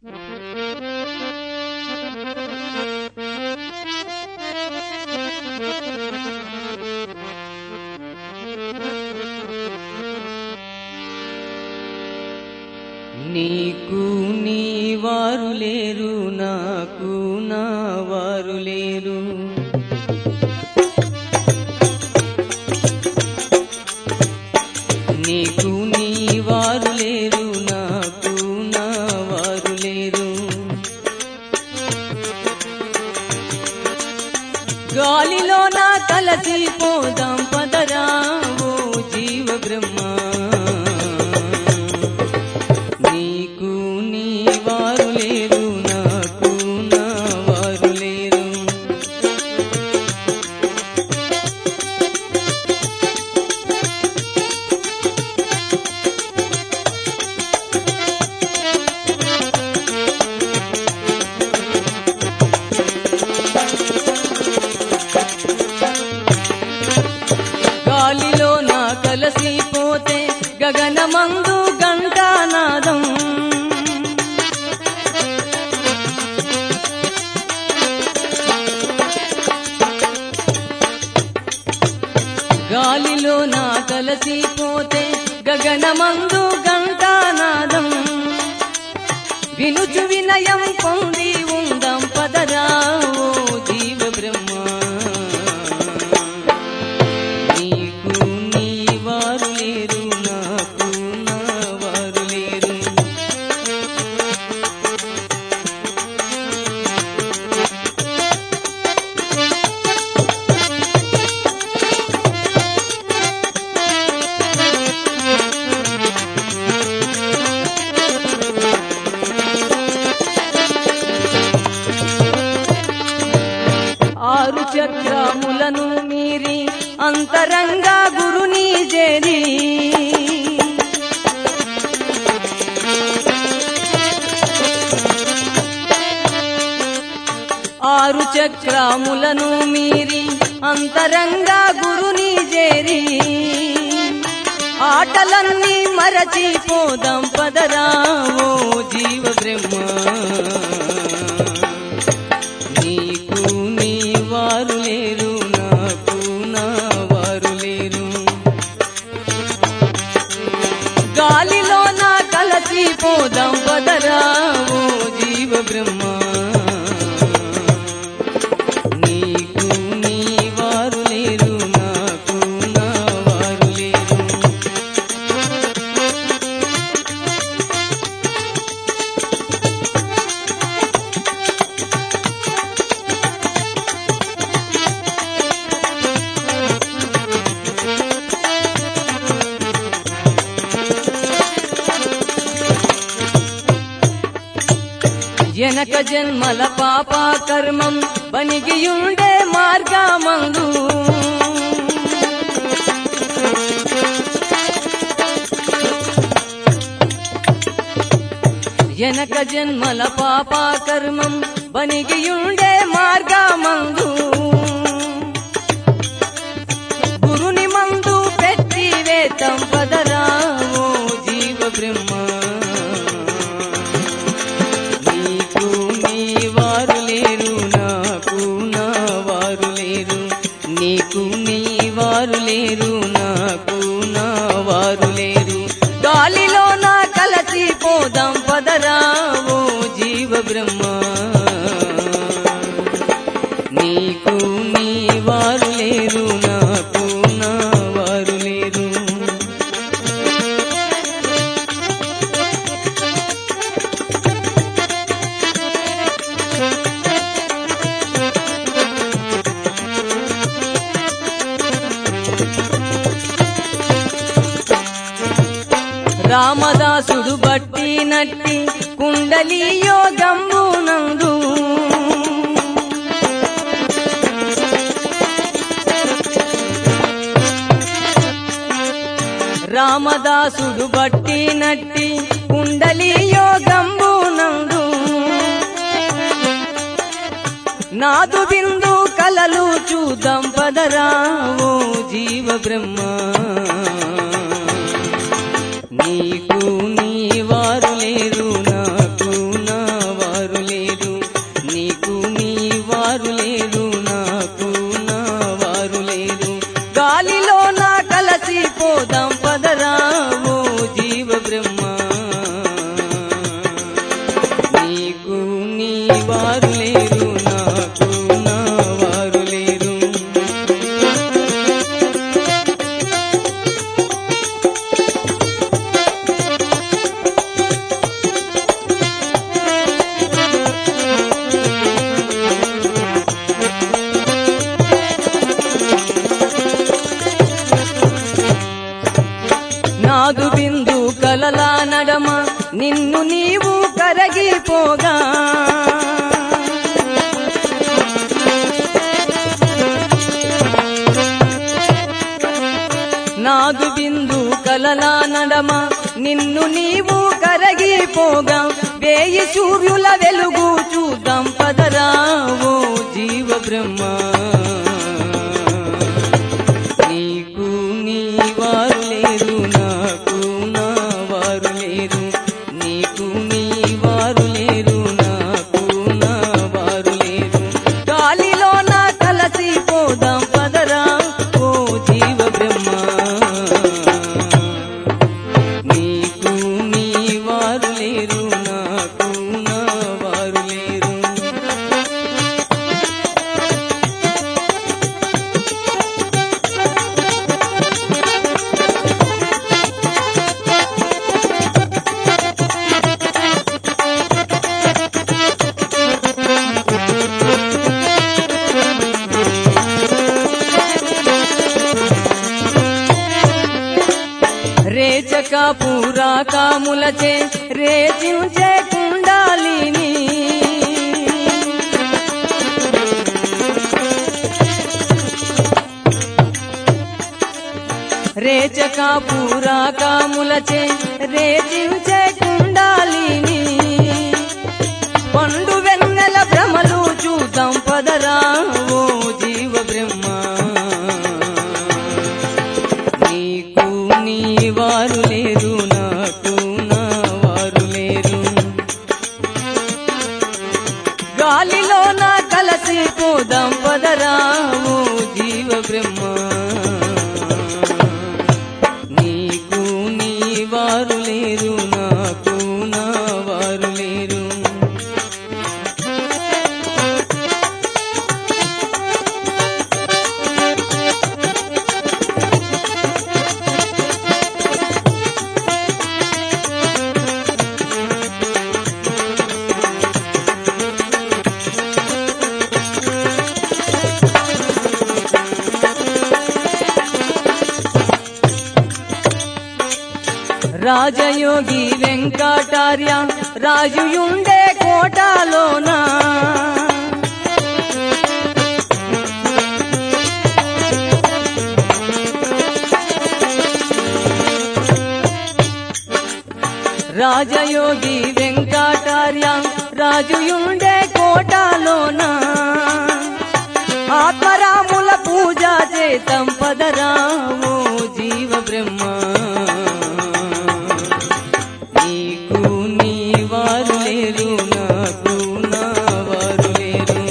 నీకు నీ వారు లేరు నాకు నా వారు లేరు నీకు నీ వారు లేరు నాకు నా వారు లేరు గాలిలో నా కలసి పోదాం పదరా ఓ జీవ బ్రహ్మ నీకు నీ వారు లేరు నాకు నా వారు లేరు గాలిలో నా కలసిపోతే గగనమందు గంటానాదం గాలిలో నా కలసిపోతే గగనమందు గంటానాదం వినుచు వినయం పొంది ఉందాం పదరా ఓ జీవ బ్రహ్మ నీకు నీ వారు లేరు నాకు నా వారు లేరు ఆరు చక్రములను మీరి అంతరంగా గురుని చేరి ఆరు చక్రములను మీరి అంతరంగా గురుని చేరి ఆటలన్నీ మరచిపోదాం పదరా ఓ జీవ బ్రహ్మ నీకు నీ వారు లేరు నాకు నా వారు లేరు గాలిలో నా కలసి పోదాం పదరా ఓ జీవ బ్రహ్మ నీకు నీ వారు లేరు నాకు నా వారు లేరు వెనక జన్మల పాప కర్మం బనిగియుండే మార్గమందు వెనక జన్మల పాప కర్మం బనిగియుండే మార్గమందు గురుని మందు పెట్టి వేతం పదరా ఓ జీవ బ్రహ్మ నీకు నీ వారు లేరు నాకు నా వారు లేరు నీకు నీ వారు లేరు నాకు నా వారు లేరు గాలిలో నా కలసి పోదాం పదరా ఓ జీవ బ్రహ్మ నీకు నీ వారు లేరు నాకు నా వారు లేరు రామదాసుడు బట్టి నట్టి కుండలి యోగంబునందు రామదాసుడు బట్టి నట్టి కుండలి యోగంబునందు నాదు బిందు కలలు చూద్దాం పదరా ఓ జీవ బ్రహ్మ నీకు నీ వారు లేరు నాకు నా నీవు కరగిపోగా నాదు బిందు కలలా నడమ నిన్ను నీవు కరగిపోగా వేయి సూర్యుల వెలుగు చూద్దాం పదరావో జీవ బ్రహ్మ నీకు నీ వారు లేరు నాకు నా వారు లేరు నీకు నీ వారు లేరు నాకు నా వారు లేరు గాలిలో నా కలసి పోదాం పదరా ఓ జీవ బ్రహ్మ నీకు నీ వారు లేరు నాకు నా వారు లేరు రేచక పూరాకాములచే రేచించే కుండాలిని రేచక పూరాకాములచే రేచించే కుండాలిని పండు వెన్నెల భ్రమలు చూద్దాం పదరా ఓ జీవ బ్రహ్మ నీకు నీ వారు లేరు నాకు నా వారు లేరు గాలిలో నా కలసి పోదాం పదరా ఓ జీవ బ్రహ్మ నీకు నీ వారు లేరు నాకు నా వారు లేరు రాజయోగి వెంకటార్య రాజుయుండే కోటలోనా రాజయోగి వెంకటార్య రాజుయుండే కోటలోనా ఆత్మరాముల పూజ చేతం పదరాము జీవ బ్రహ్మ నీకు నీ వారు లేరు నాకు నా వారు లేరు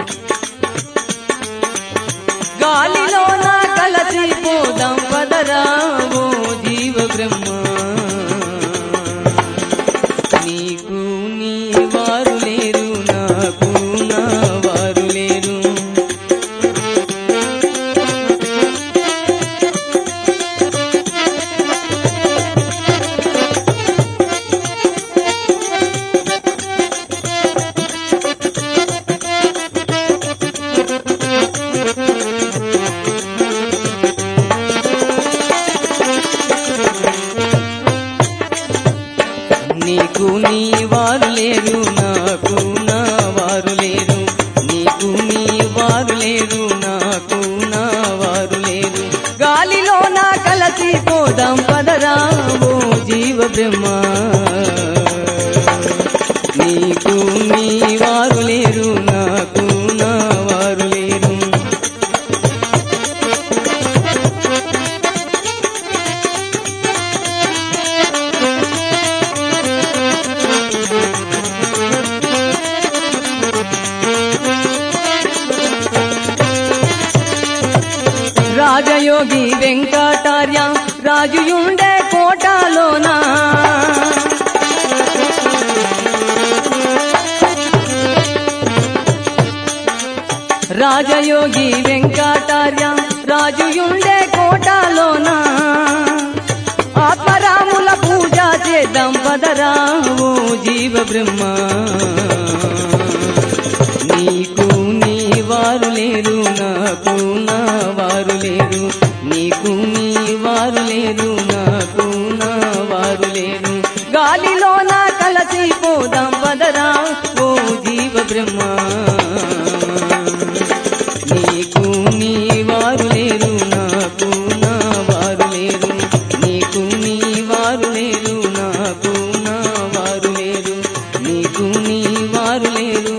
గాలిలో నా కలసి పోదాం పదరాము జీవ బ్రహ్మ నీకు నీ వారు లేరు నాకు నా వారు లేరు నీకు నీ వారు లేరు నాకు నా వారు లేరు నీకు నీ వారు లేరు నాకు నా వారు లేరు గాలిలో నా కలసి పోదాం పదరాము జీవ బ్రహ్మ నీకు నీ వారు లేరు నాకు నా వారు లేరు రాజయోగి వెంకటార్య రాజుయుండే కోటలోనా రాజయోగి వెంకటార్య రాజుయుండే కోటలోనా ఆత్మరాముల పూజ చేద్దాం పదరావు జీవ బ్రహ్మ నీకు నీ వారు లేరు నాకు నా వారు లేరు నీకు నీ వారు లేరు నాకు నా వారు లేరు గాలిలో నా కలసి పో బ్రహ్మ నీకు నీ వారు లేరు నాకు నా వారు లేరు నీకు నీ వారు లేరు నాకు నా వారు లేరు నీకు నీ వారు లేరు